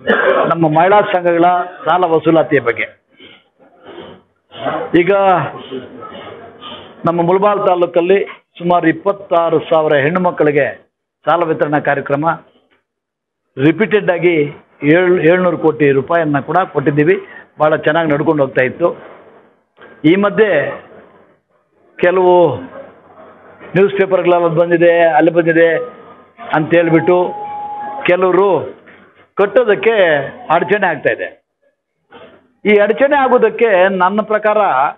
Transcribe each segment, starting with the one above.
ನಮ್ಮ ಮಹಿಳಾ ಸಂಘಗಳ ಸಾಲ ವಸೂಲಾತಿಯ ಬಗ್ಗೆ ಈಗ ನಮ್ಮ ಮುಳಬಾಲ್ ತಾಲೂಕಲ್ಲಿ ಸುಮಾರು ಇಪ್ಪತ್ತಾರು ಸಾವಿರ ಹೆಣ್ಣು ಮಕ್ಕಳಿಗೆ ಸಾಲ ವಿತರಣಾ ಕಾರ್ಯಕ್ರಮ ರಿಪೀಟೆಡ್ ಆಗಿ ಏಳು ಏಳ್ನೂರು ಕೋಟಿ ರೂಪಾಯಿಯನ್ನ ಕೂಡ ಕೊಟ್ಟಿದ್ದೀವಿ ಭಾಳ ಚೆನ್ನಾಗಿ ನಡ್ಕೊಂಡು ಹೋಗ್ತಾ ಇತ್ತು ಈ ಮಧ್ಯೆ ಕೆಲವು ನ್ಯೂಸ್ ಪೇಪರ್ಗಳೆಲ್ಲ ಬಂದಿದೆ ಅಲ್ಲಿ ಬಂದಿದೆ ಅಂತ ಹೇಳ್ಬಿಟ್ಟು ಕೆಲವರು ಕಟ್ಟೋದಕ್ಕೆ ಅಡಚಣೆ ಆಗ್ತಾ ಇದೆ ಈ ಅಡಚಣೆ ಆಗೋದಕ್ಕೆ ನನ್ನ ಪ್ರಕಾರ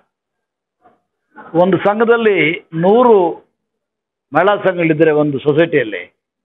ಒಂದು ಸಂಘದಲ್ಲಿ ನೂರು ಮಹಿಳಾ ಸಂಘಗಳಿದ್ದರೆ ಒಂದು ಸೊಸೈಟಿಯಲ್ಲಿ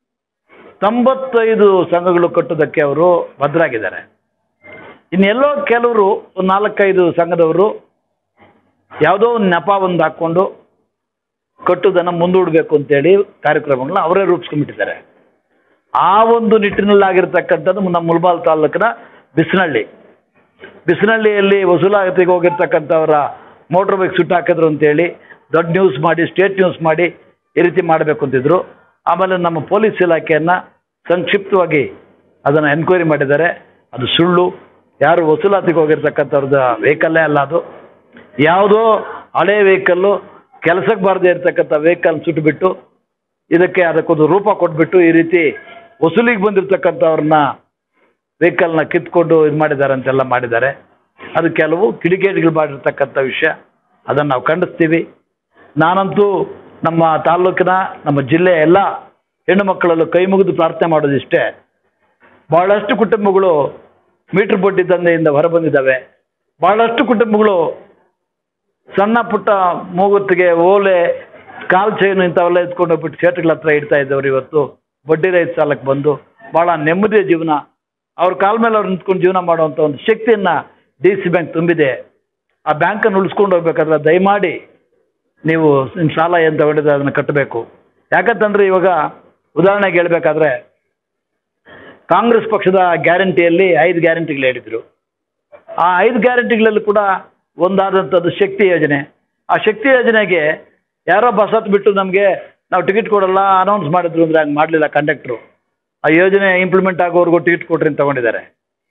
ತೊಂಬತ್ತೈದು ಸಂಘಗಳು ಕಟ್ಟೋದಕ್ಕೆ ಅವರು ಭದ್ರಾಗಿದ್ದಾರೆ ಇನ್ನೆಲ್ಲೋ ಕೆಲವರು ಒಂದು ನಾಲ್ಕೈದು ಸಂಘದವರು ಯಾವುದೋ ಒಂದು ನೆಪ ಒಂದು ಹಾಕ್ಕೊಂಡು ಕಟ್ಟುದನ್ನು ಮುಂದೂಡಬೇಕು ಅಂತೇಳಿ ಕಾರ್ಯಕ್ರಮಗಳನ್ನ ಅವರೇ ರೂಪಿಸ್ಕೊಂಡ್ಬಿಟ್ಟಿದ್ದಾರೆ ಆ ಒಂದು ನಿಟ್ಟಿನಲ್ಲಿ ಆಗಿರ್ತಕ್ಕಂಥದ್ದು ನಮ್ಮ ಮುಲ್ಬಾಲ್ ತಾಲೂಕಿನ ಬಿಸನಹಳ್ಳಿ ಬಿಸನಹಳ್ಳಿಯಲ್ಲಿ ವಸೂಲಾತಿಗೆ ಹೋಗಿರ್ತಕ್ಕಂಥವರ ಮೋಟ್ರ್ ಬೈಕ್ ಸುಟ್ಟು ಹಾಕಿದ್ರು ಅಂತೇಳಿ ದೊಡ್ಡ ನ್ಯೂಸ್ ಮಾಡಿ ಸ್ಟೇಟ್ ನ್ಯೂಸ್ ಮಾಡಿ ಈ ರೀತಿ ಮಾಡಬೇಕು ಅಂತಿದ್ರು ಆಮೇಲೆ ನಮ್ಮ ಪೊಲೀಸ್ ಇಲಾಖೆಯನ್ನು ಸಂಕ್ಷಿಪ್ತವಾಗಿ ಅದನ್ನು ಎನ್ಕ್ವೈರಿ ಮಾಡಿದ್ದಾರೆ ಅದು ಸುಳ್ಳು ಯಾರು ವಸೂಲಾತಿಗೆ ಹೋಗಿರ್ತಕ್ಕಂಥವ್ರದ್ದು ವೆಹಿಕಲ್ಲೇ ಅಲ್ಲ ಅದು ಯಾವುದೋ ಹಳೆ ವೆಹಿಕಲ್ಲು ಕೆಲಸಕ್ಕೆ ಬಾರದೇ ಇರ್ತಕ್ಕಂಥ ವೆಹಿಕಲ್ ಸುಟ್ಟುಬಿಟ್ಟು ಇದಕ್ಕೆ ಅದಕ್ಕೊಂದು ರೂಪ ಕೊಟ್ಬಿಟ್ಟು ಈ ರೀತಿ ವಸೂಲಿಗೆ ಬಂದಿರತಕ್ಕಂಥವ್ರನ್ನ ವೆಹಿಕಲ್ನ ಕಿತ್ಕೊಂಡು ಇದು ಮಾಡಿದ್ದಾರೆ ಅಂತೆಲ್ಲ ಮಾಡಿದ್ದಾರೆ ಅದು ಕೆಲವು ಕಿಡಿಗೇಡಿಗಳು ಮಾಡಿರ್ತಕ್ಕಂಥ ವಿಷಯ ಅದನ್ನು ನಾವು ಖಂಡಿಸ್ತೀವಿ ನಾನಂತೂ ನಮ್ಮ ತಾಲೂಕಿನ ನಮ್ಮ ಜಿಲ್ಲೆಯ ಎಲ್ಲ ಹೆಣ್ಣು ಮಕ್ಕಳಲ್ಲೂ ಕೈ ಮುಗಿದು ಪ್ರಾರ್ಥನೆ ಮಾಡೋದಿಷ್ಟೇ ಬಹಳಷ್ಟು ಕುಟುಂಬಗಳು ಮೀಟರ್ ಬಡ್ಡಿ ದಂಧೆಯಿಂದ ಹೊರಬಂದಿದ್ದಾವೆ ಬಹಳಷ್ಟು ಕುಟುಂಬಗಳು ಸಣ್ಣ ಪುಟ್ಟ ಮೂಗುತ್ತಿಗೆ ಓಲೆ ಕಾಲ್ ಚೈನು ಇಂಥವೆಲ್ಲ ಎತ್ಕೊಂಡು ಹೋಗ್ಬಿಟ್ಟು ಸೇಟುಗಳ ಹತ್ರ ಇಡ್ತಾ ಇದ್ದವ್ರು ಇವತ್ತು ಬಡ್ಡಿ ರಹಿತ ಸಾಲಕ್ಕೆ ಬಂದು ಭಾಳ ನೆಮ್ಮದಿಯ ಜೀವನ ಅವ್ರ ಕಾಲ ಮೇಲೆ ಅವ್ರು ನಿಂತ್ಕೊಂಡು ಜೀವನ ಮಾಡುವಂಥ ಒಂದು ಶಕ್ತಿಯನ್ನು ಡಿ ಸಿ ಬ್ಯಾಂಕ್ ತುಂಬಿದೆ ಆ ಬ್ಯಾಂಕನ್ನು ಉಳಿಸ್ಕೊಂಡು ಹೋಗ್ಬೇಕಾದ್ರೆ ದಯಮಾಡಿ ನೀವು ನಿಮ್ಮ ಸಾಲ ಏನು ತಗೊಂಡಿದ್ರೆ ಅದನ್ನು ಕಟ್ಟಬೇಕು ಯಾಕಂತಂದ್ರೆ ಇವಾಗ ಉದಾಹರಣೆಗೆ ಹೇಳ್ಬೇಕಾದ್ರೆ ಕಾಂಗ್ರೆಸ್ ಪಕ್ಷದ ಗ್ಯಾರಂಟಿಯಲ್ಲಿ ಐದು ಗ್ಯಾರಂಟಿಗಳು ಹೇಳಿದ್ರು ಆ ಐದು ಗ್ಯಾರಂಟಿಗಳಲ್ಲಿ ಕೂಡ ಒಂದಾದಂಥದ್ದು ಶಕ್ತಿ ಯೋಜನೆ ಆ ಶಕ್ತಿ ಯೋಜನೆಗೆ ಯಾರೋ ಬಸ್ ಹತ್ತು ಬಿಟ್ಟು ನಮಗೆ ನಾವು ಟಿಕೆಟ್ ಕೊಡಲ್ಲ ಅನೌನ್ಸ್ ಮಾಡಿದ್ರು ಅಂದರೆ ಹಂಗೆ ಮಾಡಲಿಲ್ಲ ಕಂಡಕ್ಟ್ರು ಆ ಯೋಜನೆ ಇಂಪ್ಲಿಮೆಂಟ್ ಆಗೋವರೆಗೂ ಟಿಕೆಟ್ ಕೊಡ್ರಿ ಅಂತ ತಗೊಂಡಿದ್ದಾರೆ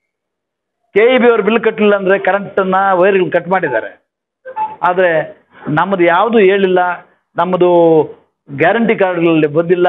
ಕೆ ಇ ಬಿ ಅವ್ರು ಬಿಲ್ ಕಟ್ಟಲಿಲ್ಲ ಅಂದರೆ ಕರೆಂಟನ್ನು ವೈರ್ಗಳು ಕಟ್ ಮಾಡಿದ್ದಾರೆ ಆದರೆ ನಮ್ಮದು ಯಾವುದು ಹೇಳಿಲ್ಲ ನಮ್ಮದು ಗ್ಯಾರಂಟಿ ಕಾರ್ಡ್ಗಳಲ್ಲಿ ಬಂದಿಲ್ಲ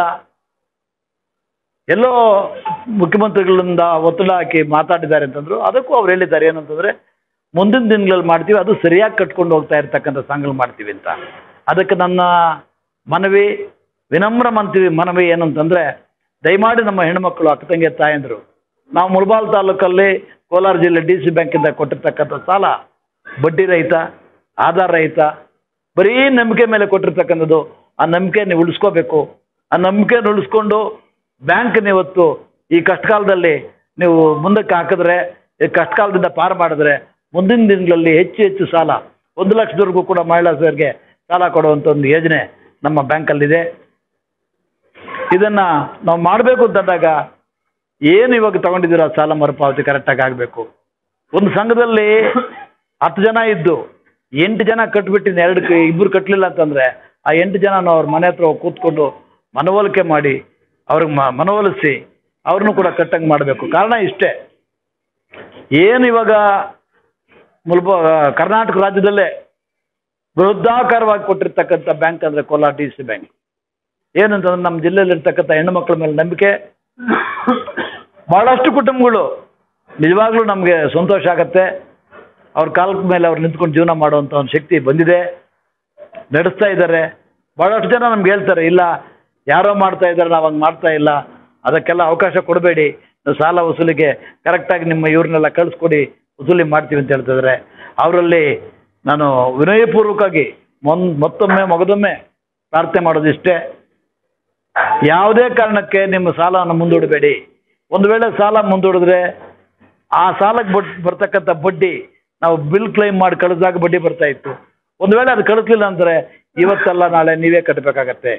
ಎಲ್ಲೋ ಮುಖ್ಯಮಂತ್ರಿಗಳಿಂದ ಒತ್ತಡ ಹಾಕಿ ಮಾತಾಡಿದ್ದಾರೆ ಅಂತಂದ್ರು ಅದಕ್ಕೂ ಅವ್ರು ಹೇಳಿದ್ದಾರೆ ಏನಂತಂದ್ರೆ ಮುಂದಿನ ದಿನಗಳಲ್ಲಿ ಮಾಡ್ತೀವಿ ಅದು ಸರಿಯಾಗಿ ಕಟ್ಕೊಂಡು ಹೋಗ್ತಾ ಇರ್ತಕ್ಕಂಥ ಸಂಘಗಳು ಮಾಡ್ತೀವಿ ಅಂತ ಅದಕ್ಕೆ ನನ್ನ ಮನವಿ ವಿನಮ್ರ ಮಂತ್ವಿ ಮನವಿ ಏನಂತಂದ್ರೆ ದಯಮಾಡಿ ನಮ್ಮ ಹೆಣ್ಮಕ್ಳು ಅಕ್ಕ ತಂಗಿ ತಾಯಂದ್ರು ನಾವು ಮುಳಬಾಲ್ ತಾಲೂಕಲ್ಲಿ ಕೋಲಾರ ಜಿಲ್ಲೆ ಡಿ ಸಿ ಬ್ಯಾಂಕಿಂದ ಕೊಟ್ಟಿರ್ತಕ್ಕಂಥ ಸಾಲ ಬಡ್ಡಿ ರಹಿತ ಆಧಾರ ರಹಿತ ಬರೀ ನಂಬಿಕೆ ಮೇಲೆ ಕೊಟ್ಟಿರ್ತಕ್ಕಂಥದ್ದು ಆ ನಂಬಿಕೆಯನ್ನು ಉಳಿಸ್ಕೋಬೇಕು ಆ ನಂಬಿಕೆಯನ್ನು ಉಳಿಸ್ಕೊಂಡು ಬ್ಯಾಂಕ್ನ ಇವತ್ತು ಈ ಕಷ್ಟಕಾಲದಲ್ಲಿ ನೀವು ಮುಂದಕ್ಕೆ ಹಾಕಿದ್ರೆ ಈ ಕಷ್ಟಕಾಲದಿಂದ ಪಾರು ಮಾಡಿದ್ರೆ ಮುಂದಿನ ದಿನಗಳಲ್ಲಿ ಹೆಚ್ಚು ಹೆಚ್ಚು ಸಾಲ ಒಂದು ಲಕ್ಷದವರೆಗೂ ಕೂಡ ಮಹಿಳಾಸರಿಗೆ ಸಾಲ ಕೊಡುವಂಥ ಒಂದು ಯೋಜನೆ ನಮ್ಮ ಬ್ಯಾಂಕಲ್ಲಿದೆ ಇದನ್ನು ನಾವು ಮಾಡಬೇಕು ಅಂತಂದಾಗ ಏನು ಇವಾಗ ತಗೊಂಡಿದ್ದೀರೋ ಆ ಸಾಲ ಮರುಪಾವತಿ ಕರೆಕ್ಟಾಗಿ ಆಗಬೇಕು ಒಂದು ಸಂಘದಲ್ಲಿ ಹತ್ತು ಜನ ಇದ್ದು ಎಂಟು ಜನ ಕಟ್ಬಿಟ್ಟು ಎರಡು ಕ- ಇಬ್ಬರು ಕಟ್ಟಲಿಲ್ಲ ಅಂತಂದರೆ ಆ ಎಂಟು ಜನ ಅವ್ರ ಮನೆ ಹತ್ರ ಹೋಗಿ ಕೂತ್ಕೊಂಡು ಮನವೊಲಿಕೆ ಮಾಡಿ ಅವ್ರಿಗೆ ಮ ಮನವೊಲಿಸಿ ಅವ್ರನ್ನೂ ಕೂಡ ಕಟ್ಟಂಗೆ ಮಾಡಬೇಕು ಕಾರಣ ಇಷ್ಟೇ ಏನು ಇವಾಗ ಮುಲ್ಪ ಕರ್ನಾಟಕ ರಾಜ್ಯದಲ್ಲೇ ಬೃಹದಾಕಾರವಾಗಿ ಕೊಟ್ಟಿರ್ತಕ್ಕಂಥ ಬ್ಯಾಂಕ್ ಅಂದರೆ ಕೋಲಾರ ಡಿ ಸಿ ಬ್ಯಾಂಕ್ ಏನಂತಂದ್ರೆ ನಮ್ಮ ಜಿಲ್ಲೆಯಲ್ಲಿರ್ತಕ್ಕಂಥ ಹೆಣ್ಣು ಮಕ್ಕಳ ಮೇಲೆ ನಂಬಿಕೆ ಭಾಳಷ್ಟು ಕುಟುಂಬಗಳು ನಿಜವಾಗ್ಲೂ ನಮಗೆ ಸಂತೋಷ ಆಗತ್ತೆ ಅವ್ರ ಕಾಲದ ಮೇಲೆ ಅವ್ರು ನಿಂತ್ಕೊಂಡು ಜೀವನ ಮಾಡುವಂಥ ಒಂದು ಶಕ್ತಿ ಬಂದಿದೆ ನಡೆಸ್ತಾ ಇದ್ದಾರೆ ಭಾಳಷ್ಟು ಜನ ನಮ್ಗೆ ಹೇಳ್ತಾರೆ ಇಲ್ಲ ಯಾರೋ ಮಾಡ್ತಾ ಇದ್ದಾರೆ ನಾವು ಹಂಗೆ ಮಾಡ್ತಾ ಇಲ್ಲ ಅದಕ್ಕೆಲ್ಲ ಅವಕಾಶ ಕೊಡಬೇಡಿ ನೀವು ಸಾಲ ವಸೂಲಿಗೆ ಕರೆಕ್ಟಾಗಿ ನಿಮ್ಮ ಇವ್ರನ್ನೆಲ್ಲ ಕಳಿಸ್ಕೊಡಿ ವಸೂಲಿ ಮಾಡ್ತೀವಿ ಅಂತ ಹೇಳ್ತಿದ್ದಾರೆ ಅವರಲ್ಲಿ ನಾನು ವಿನಯಪೂರ್ವಕವಾಗಿ ಮೊನ್ ಮತ್ತೊಮ್ಮೆ ಮಗದೊಮ್ಮೆ ಪ್ರಾರ್ಥನೆ ಮಾಡೋದಿಷ್ಟೇ ಯಾವುದೇ ಕಾರಣಕ್ಕೆ ನಿಮ್ಮ ಸಾಲವನ್ನು ಮುಂದೂಡಬೇಡಿ ಒಂದು ವೇಳೆ ಸಾಲ ಮುಂದೂಡಿದ್ರೆ ಆ ಸಾಲಕ್ಕೆ ಬಡ್ ಬರ್ತಕ್ಕಂಥ ಬಡ್ಡಿ ನಾವು ಬಿಲ್ ಕ್ಲೈಮ್ ಮಾಡಿ ಕಳಿಸಿದಾಗ ಬಡ್ಡಿ ಬರ್ತಾ ಇತ್ತು ಒಂದು ವೇಳೆ ಅದು ಕಳಿಸ್ಲಿಲ್ಲ ಅಂದರೆ ಇವತ್ತಲ್ಲ ನಾಳೆ ನೀವೇ ಕಟ್ಟಬೇಕಾಗತ್ತೆ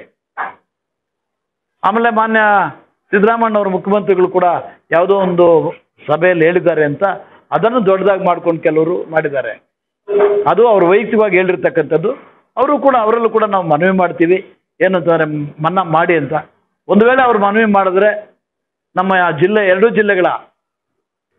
ಆಮೇಲೆ ಮಾನ್ಯ ಸಿದ್ದರಾಮಣ್ಣವ್ರ ಮುಖ್ಯಮಂತ್ರಿಗಳು ಕೂಡ ಯಾವುದೋ ಒಂದು ಸಭೆಯಲ್ಲಿ ಹೇಳಿದ್ದಾರೆ ಅಂತ ಅದನ್ನು ದೊಡ್ಡದಾಗಿ ಮಾಡ್ಕೊಂಡು ಕೆಲವರು ಮಾಡಿದ್ದಾರೆ ಅದು ಅವ್ರು ವೈಯಕ್ತಿಕವಾಗಿ ಹೇಳಿರ್ತಕ್ಕಂಥದ್ದು ಅವರು ಕೂಡ ಅವರಲ್ಲೂ ಕೂಡ ನಾವು ಮನವಿ ಮಾಡ್ತೀವಿ ಏನಂತಂದರೆ ಮನ್ನಾ ಮಾಡಿ ಅಂತ ಒಂದು ವೇಳೆ ಅವ್ರು ಮನವಿ ಮಾಡಿದ್ರೆ ನಮ್ಮ ಆ ಜಿಲ್ಲೆ ಎರಡೂ ಜಿಲ್ಲೆಗಳ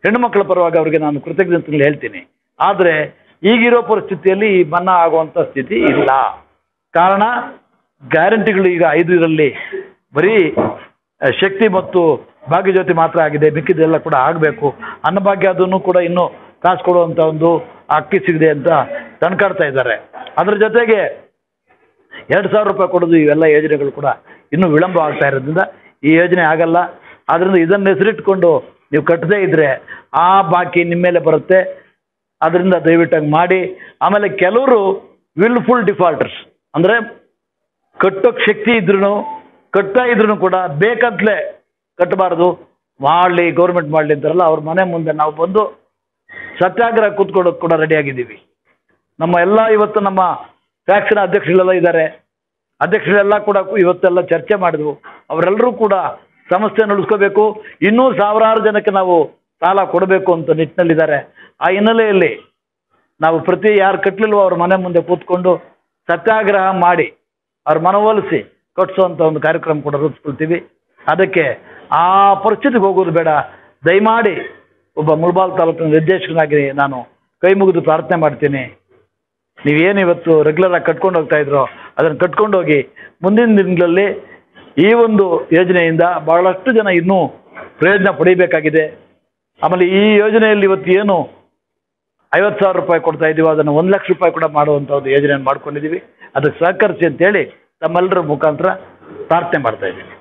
ಹೆಣ್ಣುಮಕ್ಕಳ ಪರವಾಗಿ ಅವರಿಗೆ ನಾನು ಕೃತಜ್ಞತೆಗಳು ಹೇಳ್ತೀನಿ ಆದರೆ ಈಗಿರೋ ಪರಿಸ್ಥಿತಿಯಲ್ಲಿ ಈ ಮನ್ನಾ ಆಗುವಂಥ ಸ್ಥಿತಿ ಇಲ್ಲ ಕಾರಣ ಗ್ಯಾರಂಟಿಗಳು ಈಗ ಐದು ಇದರಲ್ಲಿ ಬರೀ ಆ, ಶಕ್ತಿ ಮತ್ತು ಭಾಗ್ಯಜ್ಯೋತಿ ಮಾತ್ರ ಆಗಿದೆ ಮಿಕ್ಕಿದೆಲ್ಲ ಕೂಡ ಆಗಬೇಕು ಅನ್ನಭಾಗ್ಯ ಅದನ್ನು ಕೂಡ ಇನ್ನೂ ಕಾಸು ಕೊಡುವಂಥ ಒಂದು ಅಕ್ಕಿ ಸಿಗದೆ ಅಂತ ತಣ್ಕಾಡ್ತಾ ಇದ್ದಾರೆ ಅದ್ರ ಜೊತೆಗೆ ಎರಡು ಸಾವಿರ ರೂಪಾಯಿ ಕೊಡೋದು ಇವೆಲ್ಲ ಯೋಜನೆಗಳು ಕೂಡ ಇನ್ನೂ ವಿಳಂಬ ಆಗ್ತಾ ಇರೋದ್ರಿಂದ ಈ ಯೋಜನೆ ಆಗಲ್ಲ ಆದ್ದರಿಂದ ಇದನ್ನು ಹೆಸರಿಟ್ಕೊಂಡು ನೀವು ಕಟ್ಟದೇ ಇದ್ದರೆ ಆ ಬಾಕಿ ನಿಮ್ಮ ಮೇಲೆ ಬರುತ್ತೆ ಅದರಿಂದ ದಯವಿಟ್ಟು ಹಂಗೆ ಮಾಡಿ ಆಮೇಲೆ ಕೆಲವರು ವಿಲ್ಫುಲ್ ಡಿಫಾಲ್ಟರ್ಸ್ ಅಂದರೆ ಕಟ್ಟೋಕ್ಕೆ ಶಕ್ತಿ ಇದ್ರೂ ಕಟ್ತಾ ಇದ್ರೂ ಕೂಡ ಬೇಕಂತಲೇ ಕಟ್ಟಬಾರ್ದು ಮಾಡಲಿ ಗೌರ್ಮೆಂಟ್ ಮಾಡಲಿ ಅಂತಾರಲ್ಲ ಅವ್ರ ಮನೆ ಮುಂದೆ ನಾವು ಬಂದು ಸತ್ಯಾಗ್ರಹ ಕೂತ್ಕೊಳ್ಳೋಕೆ ಕೂಡ ರೆಡಿಯಾಗಿದ್ದೀವಿ ನಮ್ಮ ಎಲ್ಲ ಇವತ್ತು ನಮ್ಮ ಫ್ಯಾಕ್ಷನ್ ಅಧ್ಯಕ್ಷಗಳೆಲ್ಲ ಇದ್ದಾರೆ ಅಧ್ಯಕ್ಷರೆಲ್ಲ ಕೂಡ ಇವತ್ತೆಲ್ಲ ಚರ್ಚೆ ಮಾಡಿದ್ವು ಅವರೆಲ್ಲರೂ ಕೂಡ ಸಮಸ್ಯೆಯನ್ನು ಉಳಿಸ್ಕೋಬೇಕು ಇನ್ನೂ ಸಾವಿರಾರು ಜನಕ್ಕೆ ನಾವು ಸಾಲ ಕೊಡಬೇಕು ಅಂತ ನಿಟ್ಟಿನಲ್ಲಿದ್ದಾರೆ ಆ ಹಿನ್ನೆಲೆಯಲ್ಲಿ ನಾವು ಪ್ರತಿ ಯಾರು ಕಟ್ಟಲಿಲ್ವೋ ಅವ್ರ ಮನೆ ಮುಂದೆ ಕೂತ್ಕೊಂಡು ಸತ್ಯಾಗ್ರಹ ಮಾಡಿ ಅವ್ರ ಮನವೊಲಿಸಿ ಕಟ್ಟಿಸುವಂಥ ಒಂದು ಕಾರ್ಯಕ್ರಮ ಕೂಡ ರೂಪಿಸ್ಕೊಳ್ತೀವಿ ಅದಕ್ಕೆ ಆ ಪರಿಸ್ಥಿತಿಗೆ ಹೋಗೋದು ಬೇಡ ದಯಮಾಡಿ ಒಬ್ಬ ಮುಳಬಾಲ್ ತಾಲೂಕಿನ ನಿರ್ದೇಶಕನಾಗಿ ನಾನು ಕೈ ಮುಗಿದು ಪ್ರಾರ್ಥನೆ ಮಾಡ್ತೀನಿ ನೀವೇನು ಇವತ್ತು ರೆಗ್ಯುಲರ್ ಆಗಿ ಕಟ್ಕೊಂಡು ಹೋಗ್ತಾ ಇದ್ರೋ ಅದನ್ನು ಕಟ್ಕೊಂಡು ಹೋಗಿ ಮುಂದಿನ ದಿನಗಳಲ್ಲಿ ಈ ಒಂದು ಯೋಜನೆಯಿಂದ ಬಹಳಷ್ಟು ಜನ ಇನ್ನೂ ಪ್ರಯೋಜನ ಪಡಿಬೇಕಾಗಿದೆ ಆಮೇಲೆ ಈ ಯೋಜನೆಯಲ್ಲಿ ಇವತ್ತು ಏನು ಐವತ್ತು ಸಾವಿರ ರೂಪಾಯಿ ಕೊಡ್ತಾ ಇದ್ದೀವಿ ಅದನ್ನು ಒಂದು ಲಕ್ಷ ರೂಪಾಯಿ ಕೂಡ ಮಾಡುವಂಥ ಒಂದು ಯೋಜನೆಯನ್ನು ಮಾಡ್ಕೊಂಡಿದ್ದೀವಿ ಅದಕ್ಕೆ ಸಹಕರಿಸಿ ಅಂತೇಳಿ ತಮ್ಮೆಲ್ಲರ ಮುಖಾಂತರ ಪ್ರಾರ್ಥನೆ ಮಾಡ್ತಾ ಇದ್ದೀನಿ